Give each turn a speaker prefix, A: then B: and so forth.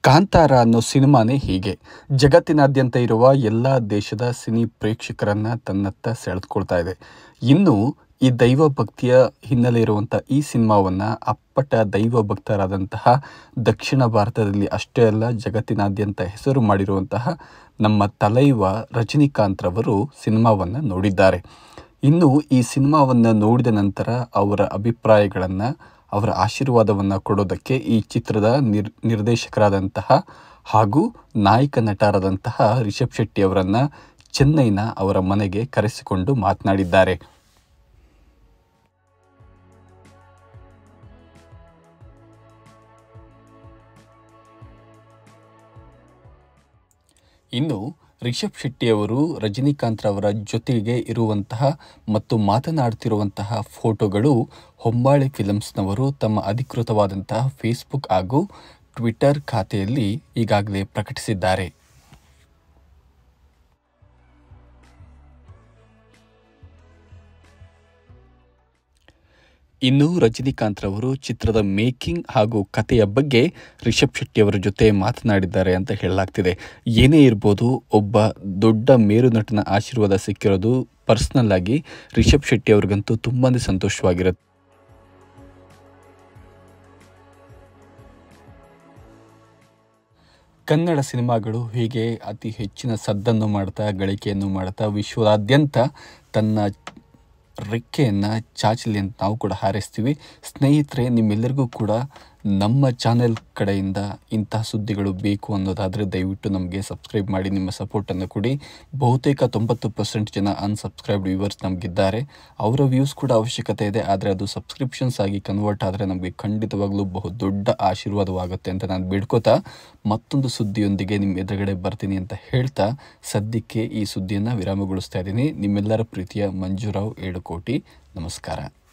A: ಕಾಂತಾರ ಅನ್ನೋ ಸಿನಿಮಾನೇ ಹೀಗೆ ಜಗತ್ತಿನಾದ್ಯಂತ ಇರುವ ಎಲ್ಲ ದೇಶದ ಸಿನಿ ಪ್ರೇಕ್ಷಕರನ್ನ ತನ್ನತ್ತ ಸೆಳೆದುಕೊಳ್ತಾ ಇದೆ ಇನ್ನು ಈ ದೈವ ಭಕ್ತಿಯ ಹಿನ್ನೆಲೆ ಇರುವಂಥ ಈ ಸಿನಿಮಾವನ್ನು ಅಪ್ಪಟ ದೈವ ಭಕ್ತರಾದಂತಹ ದಕ್ಷಿಣ ಭಾರತದಲ್ಲಿ ಅಷ್ಟೇ ಅಲ್ಲ ಜಗತ್ತಿನಾದ್ಯಂತ ಹೆಸರು ಮಾಡಿರುವಂತಹ ನಮ್ಮ ತಲೈವ ರಜನಿಕಾಂತ್ ರವರು ಸಿನಿಮಾವನ್ನು ನೋಡಿದ್ದಾರೆ ಇನ್ನು ಈ ಸಿನಿಮಾವನ್ನು ನೋಡಿದ ನಂತರ ಅವರ ಅಭಿಪ್ರಾಯಗಳನ್ನು ಅವರ ಆಶೀರ್ವಾದವನ್ನು ಕೊಡೋದಕ್ಕೆ ಈ ಚಿತ್ರದ ನಿರ್ ನಿರ್ದೇಶಕರಾದಂತಹ ಹಾಗೂ ನಾಯಕ ನಟರಾದಂತಹ ರಿಷಬ್ ಶೆಟ್ಟಿ ಅವರನ್ನು ಚೆನ್ನೈನ ಅವರ ಮನೆಗೆ ಕರೆಸಿಕೊಂಡು ಮಾತನಾಡಿದ್ದಾರೆ ಇನ್ನು ರಿಷಬ್ ಶೆಟ್ಟಿ ಅವರು ರಜನಿಕಾಂತ್ ರವರ ಜೊತೆಗೆ ಇರುವಂತಹ ಮತ್ತು ಮಾತನಾಡ್ತಿರುವಂತಹ ಫೋಟೋಗಳು ಹೊಂಬಾಳೆ ಫಿಲಮ್ಸ್ನವರು ತಮ್ಮ ಅಧಿಕೃತವಾದಂತಹ ಫೇಸ್ಬುಕ್ ಹಾಗೂ ಟ್ವಿಟರ್ ಖಾತೆಯಲ್ಲಿ ಈಗಾಗಲೇ ಪ್ರಕಟಿಸಿದ್ದಾರೆ ಇನ್ನು ರಜನಿಕಾಂತ್ ರವರು ಚಿತ್ರದ ಮೇಕಿಂಗ್ ಹಾಗೂ ಕಥೆಯ ಬಗ್ಗೆ ರಿಷಬ್ ಶೆಟ್ಟಿ ಅವರ ಜೊತೆ ಮಾತನಾಡಿದ್ದಾರೆ ಅಂತ ಹೇಳಲಾಗ್ತಿದೆ ಏನೇ ಇರ್ಬೋದು ಒಬ್ಬ ದೊಡ್ಡ ಮೇರು ನಟನ ಆಶೀರ್ವಾದ ಸಿಕ್ಕಿರೋದು ಪರ್ಸ್ನಲ್ ಆಗಿ ರಿಷಬ್ ಶೆಟ್ಟಿ ಅವ್ರಿಗಂತೂ ತುಂಬಾ ಸಂತೋಷವಾಗಿರುತ್ತೆ ಕನ್ನಡ ಸಿನಿಮಾಗಳು ಹೀಗೆ ಅತಿ ಹೆಚ್ಚಿನ ಸದ್ದನ್ನು ಮಾಡ್ತಾ ಗಳಿಕೆಯನ್ನು ಮಾಡ್ತಾ ವಿಶ್ವದಾದ್ಯಂತ ತನ್ನ ರೆಕ್ಕೆಯನ್ನು ಚಾಚಲಿ ಅಂತ ನಾವು ಕೂಡ ಹಾರೈಸ್ತೀವಿ ಸ್ನೇಹಿತರೆ ನಿಮ್ಮೆಲ್ಲರಿಗೂ ಕೂಡ ನಮ್ಮ ಚಾನೆಲ್ ಕಡೆಯಿಂದ ಇಂತಹ ಸುದ್ದಿಗಳು ಬೇಕು ಅನ್ನೋದಾದರೆ ದಯವಿಟ್ಟು ನಮಗೆ ಸಬ್ಸ್ಕ್ರೈಬ್ ಮಾಡಿ ನಿಮ್ಮ ಸಪೋರ್ಟನ್ನು ಕೊಡಿ ಬಹುತೇಕ ತೊಂಬತ್ತು ಪರ್ಸೆಂಟ್ ಜನ ಅನ್ಸಬ್ಸ್ಕ್ರೈಬ್ಡ್ ವ್ಯೂವರ್ಸ್ ನಮಗಿದ್ದಾರೆ ಅವರ ವ್ಯೂಸ್ ಕೂಡ ಅವಶ್ಯಕತೆ ಇದೆ ಆದರೆ ಅದು ಸಬ್ಸ್ಕ್ರಿಪ್ಷನ್ಸ್ ಆಗಿ ಕನ್ವರ್ಟ್ ಆದರೆ ನಮಗೆ ಖಂಡಿತವಾಗ್ಲೂ ಬಹು ದೊಡ್ಡ ಆಶೀರ್ವಾದವಾಗುತ್ತೆ ಅಂತ ನಾನು ಬೇಡ್ಕೋತಾ ಮತ್ತೊಂದು ಸುದ್ದಿಯೊಂದಿಗೆ ನಿಮ್ಮ ಎದುರುಗಡೆ ಬರ್ತೀನಿ ಅಂತ ಹೇಳ್ತಾ ಸದ್ಯಕ್ಕೆ ಈ ಸುದ್ದಿಯನ್ನು ವಿರಾಮಗೊಳಿಸ್ತಾ ಇದ್ದೀನಿ ನಿಮ್ಮೆಲ್ಲರ ಪ್ರೀತಿಯ ಮಂಜುರಾವ್ ಏಳುಕೋಟಿ ನಮಸ್ಕಾರ